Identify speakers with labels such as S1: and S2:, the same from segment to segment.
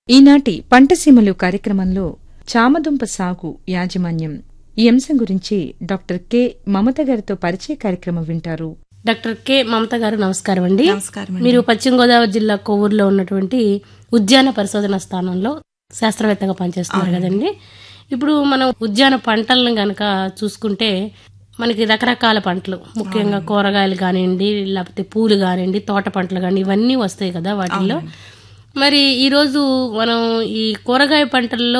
S1: ఈనాటి పంటసీమలు కార్యక్రమంలో చామదుంప సాగు యాజమాన్యం ఈ అంశం గురించి డాక్టర్ కె మమత గారితో పరిచయ కార్యక్రమం వింటారు
S2: డాక్టర్ కె మమత గారు నమస్కారం అండి
S3: నమస్కారం అండి.
S2: మీరు పశ్చిమ గోదావరి జిల్లా కొవ్వూరులో ఉన్నటువంటి ఉద్యాన పరిశోధన స్థానంలో శాస్త్రవేత్తగా పనిచేస్తున్నారు కదండి ఇప్పుడు మనం ఉద్యాన పంటలను గనక చూసుకుంటే మనకి రకరకాల పంటలు ముఖ్యంగా కూరగాయలు కానివ్వండి లేకపోతే పూలు కానివ్వండి తోట పంటలు కానీ ఇవన్నీ వస్తాయి కదా వాటిల్లో మరి ఈరోజు మనం ఈ కూరగాయ పంటల్లో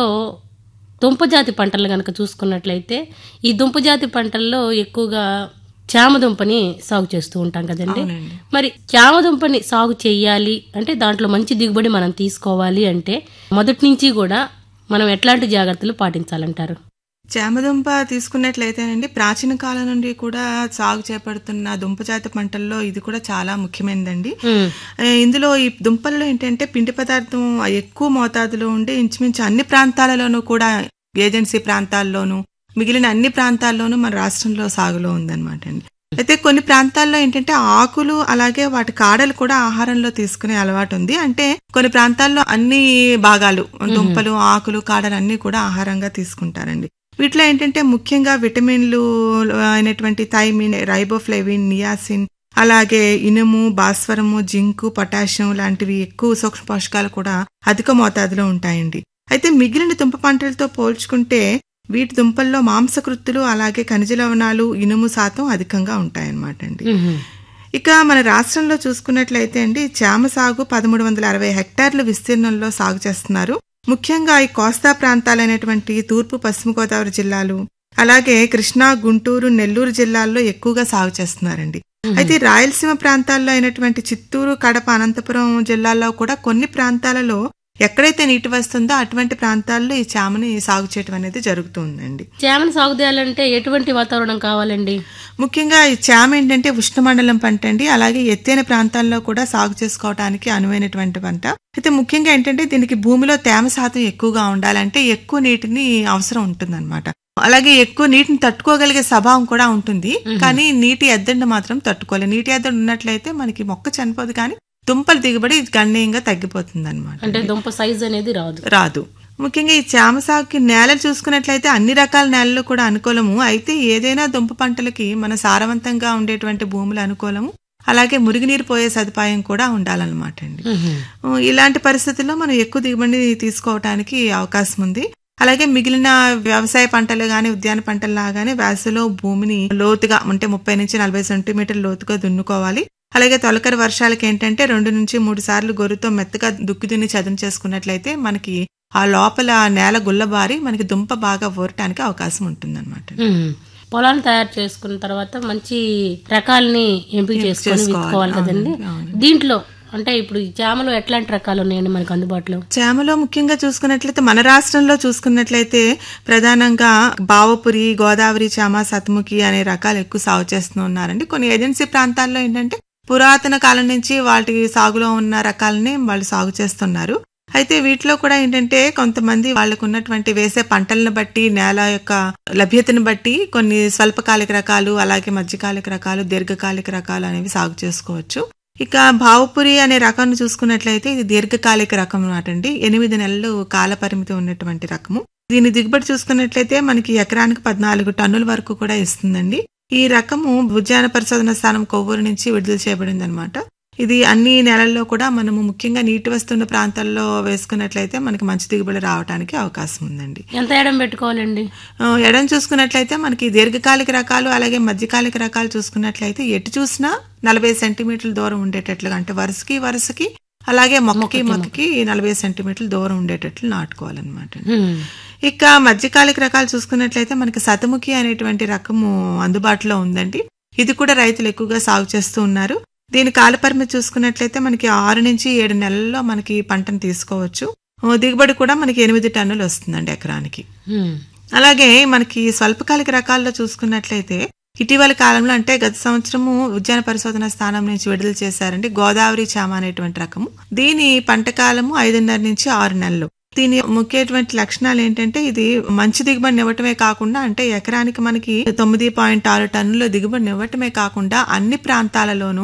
S2: దుంపజాతి పంటలు కనుక చూసుకున్నట్లయితే ఈ దుంపజాతి పంటల్లో ఎక్కువగా చామదుంపని సాగు చేస్తూ ఉంటాం కదండి మరి చామదుంపని సాగు చేయాలి అంటే దాంట్లో మంచి దిగుబడి మనం తీసుకోవాలి అంటే మొదటి నుంచి కూడా మనం ఎట్లాంటి జాగ్రత్తలు పాటించాలంటారు
S3: చామదుంప తీసుకున్నట్లయితేనండి ప్రాచీన కాలం నుండి కూడా సాగు చేపడుతున్న దుంపజాతి పంటల్లో ఇది కూడా చాలా ముఖ్యమైనదండి
S2: ఉమ్,
S3: ఏ, ఇందులో ఈ దుంపల్లో ఏంటంటే పిండి పదార్థం ఎక్కువ మోతాదులో ఉండి ఇంచుమించు అన్ని ప్రాంతాలలోనూ కూడా ఏజెన్సీ ప్రాంతాల్లోనూ మిగిలిన అన్ని ప్రాంతాల్లోనూ మన రాష్ట్రంలో సాగులో ఉందన్నమాట అండి అయితే కొన్ని ప్రాంతాల్లో ఏంటంటే ఆకులు అలాగే వాటి కాడలు కూడా ఆహారంలో తీసుకునే అలవాటు ఉంది అంటే కొన్ని ప్రాంతాల్లో అన్ని భాగాలు దుంపలు ఆకులు కాడలు అన్ని కూడా ఆహారంగా తీసుకుంటారండి వీటిలో ఏంటంటే ముఖ్యంగా విటమిన్లు అయినటువంటి థైమిన్ రైబోఫ్లేవిన్ నియాసిన్ అలాగే ఇనుము భాస్వరము జింకు పొటాషియం లాంటివి ఎక్కువ సూక్ష్మ పోషకాలు కూడా అధిక మోతాదులో ఉంటాయండి అయితే మిగిలిన దుంప పంటలతో పోల్చుకుంటే వీటి దుంపల్లో మాంసకృత్తులు అలాగే ఖనిజ లవణాలు ఇనుము శాతం అధికంగా ఉంటాయన్నమాట అండి
S2: ఉమ్,
S3: ఇక మన రాష్ట్రంలో చూసుకున్నట్లయితే అండి చామ సాగు పదమూడు వందల అరవై హెక్టార్ల విస్తీర్ణంలో సాగు చేస్తున్నారు ముఖ్యంగా ఈ కోస్తా ప్రాంతాలైనటువంటి తూర్పు పశ్చిమ గోదావరి జిల్లాలు అలాగే కృష్ణా గుంటూరు నెల్లూరు జిల్లాల్లో ఎక్కువగా సాగు చేస్తున్నారండి అయితే ఈ రాయలసీమ ప్రాంతాల్లో అయినటువంటి చిత్తూరు కడప అనంతపురం జిల్లాల్లో కూడా కొన్ని ప్రాంతాలలో ఎక్కడైతే నీటి వస్తుందో అటువంటి ప్రాంతాల్లో ఈ చామని సాగు చేయడం అనేది జరుగుతుందండి
S2: చామని సాగు చేయాలంటే ఎటువంటి వాతావరణం కావాలండి
S3: ముఖ్యంగా ఈ చామ ఏంటంటే ఉష్ణమండలం పంట అండి అలాగే ఎత్తైన ప్రాంతాల్లో కూడా సాగు చేసుకోవడానికి అనువైనటువంటి పంట అయితే ముఖ్యంగా ఏంటంటే దీనికి భూమిలో తేమ శాతం ఎక్కువగా ఉండాలంటే ఎక్కువ నీటిని అవసరం ఉంటుందన్నమాట అలాగే ఎక్కువ నీటిని తట్టుకోగలిగే స్వభావం కూడా ఉంటుంది కానీ నీటి ఎద్దడిని మాత్రం తట్టుకోలేదు నీటి ఎద్దడి ఉన్నట్లయితే మనకి మొక్క చనిపోదు కానీ దుంపల దిగుబడి గణనీయంగా తగ్గిపోతుంది అనమాట
S2: అంటే దుంప సైజ్ అనేది రాదు
S3: రాదు ముఖ్యంగా ఈ చామ సాగుకి నేలలు చూసుకున్నట్లయితే అన్ని రకాల నేలలు కూడా అనుకూలము అయితే ఏదైనా దుంప పంటలకి మన సారవంతంగా ఉండేటువంటి భూములు అనుకూలము అలాగే మురుగునీరు పోయే సదుపాయం కూడా ఉండాలన్నమాట అండి
S2: ఉమ్,
S3: ఇలాంటి పరిస్థితుల్లో మనం ఎక్కువ దిగుబడి తీసుకోవడానికి అవకాశం ఉంది అలాగే మిగిలిన వ్యవసాయ పంటలు గాని ఉద్యాన పంటలు లాగానే వేసవిలో భూమిని లోతుగా అంటే ముప్పై నుంచి నలభై సెంటీమీటర్ల లోతుగా దున్నుకోవాలి అలాగే తొలకరి వర్షాలకి ఏంటంటే రెండు నుంచి మూడు సార్లు గొర్రుతో మెత్తగా దుక్కి దున్ని చదును చేసుకున్నట్లయితే మనకి ఆ లోపల నేల గుల్లబారి మనకి దుంప బాగా ఊరటానికి అవకాశం ఉంటుందన్నమాట
S2: ఉమ్. పొలాన్ని తయారు చేసుకున్న తర్వాత మంచి రకాలని ఎంపిక చేసుకొని
S3: చేసుకోవాలి.
S2: విత్తుకోవాలి కదండి
S3: అవునండి, అవునండి.
S2: దీంట్లో అంటే ఇప్పుడు ఈ చామలో ఎట్లాంటి రకాలు ఉన్నాయండి మనకు అందుబాటులో
S3: చామలో ముఖ్యంగా చూసుకున్నట్లయితే మన రాష్ట్రంలో చూసుకున్నట్లయితే ప్రధానంగా బావపురి గోదావరి చామ సతముఖి అనే రకాలు ఎక్కువ సాగు చేస్తూ ఉన్నారండి కొన్ని ఏజెన్సీ ప్రాంతాల్లో ఏంటంటే పురాతన కాలం నుంచి వాటి సాగులో ఉన్న రకాలని వాళ్ళు సాగు చేస్తున్నారు అయితే వీటిలో కూడా ఏంటంటే కొంతమంది వాళ్ళకు ఉన్నటువంటి వేసే పంటలను బట్టి నేల యొక్క లభ్యతను బట్టి కొన్ని స్వల్పకాలిక రకాలు అలాగే మధ్యకాలిక రకాలు దీర్ఘకాలిక రకాలు అనేవి సాగు చేసుకోవచ్చు ఇక భావపురి అనే రకాన్ని చూసుకున్నట్లయితే ఇది దీర్ఘకాలిక రకం అన్నమాట అండి ఎనిమిది నెలలు కాల పరిమితి ఉన్నటువంటి రకము దీని దిగుబడి చూసుకున్నట్లయితే మనకి ఎకరానికి పద్నాలుగు టన్నుల వరకు కూడా ఇస్తుందండి ఈ రకము ఉద్యాన పరిశోధన స్థానం కొవ్వూరు నుంచి విడుదల చేయబడింది అనమాట ఇది అన్ని నెలల్లో కూడా మనము ముఖ్యంగా నీటి వస్తున్న ప్రాంతాల్లో వేసుకున్నట్లయితే మనకి మంచి దిగుబడి రావడానికి అవకాశం ఉందండి
S2: ఎంత ఎడం పెట్టుకోవాలండి
S3: ఆ, ఎడం చూసుకున్నట్లయితే మనకి దీర్ఘకాలిక రకాలు అలాగే మధ్యకాలిక రకాలు చూసుకున్నట్లయితే ఎటు చూసినా నలభై సెంటీమీటర్ల దూరం ఉండేటట్లుగా అంటే వరుసకి వరుసకి అలాగే మొక్కకి మొక్కకి నలభై సెంటీమీటర్ల దూరం ఉండేటట్లు నాటుకోవాలన్నమాట
S2: ఉమ్,
S3: ఇక మధ్యకాలిక రకాలు చూసుకున్నట్లయితే మనకి సతముఖి అనేటువంటి రకము అందుబాటులో ఉందండి ఇది కూడా రైతులు ఎక్కువగా సాగు చేస్తూ ఉన్నారు దీని కాలపరిమితి చూసుకున్నట్లయితే మనకి ఆరు నుంచి ఏడు నెలల్లో మనకి పంటను తీసుకోవచ్చు ఆ, దిగుబడి కూడా మనకి ఎనిమిది టన్నులు వస్తుందండి ఎకరానికి
S2: ఉమ్,
S3: అలాగే మనకి స్వల్పకాలిక రకాల్లో చూసుకున్నట్లయితే ఇటీవల కాలంలో అంటే గత సంవత్సరము ఉద్యాన పరిశోధన స్థానం నుంచి విడుదల చేశారండి గోదావరి చామ అనేటువంటి రకము దీని పంట కాలము ఐదున్నర నుంచి ఆరు నెలలు దీని ముఖ్యటువంటి లక్షణాలు ఏంటంటే ఇది మంచి దిగుబడిని ఇవ్వటమే కాకుండా అంటే ఎకరానికి మనకి తొమ్మిది పాయింట్ ఆరు టన్నుల దిగుబడిని ఇవ్వటమే కాకుండా అన్ని ప్రాంతాలలోనూ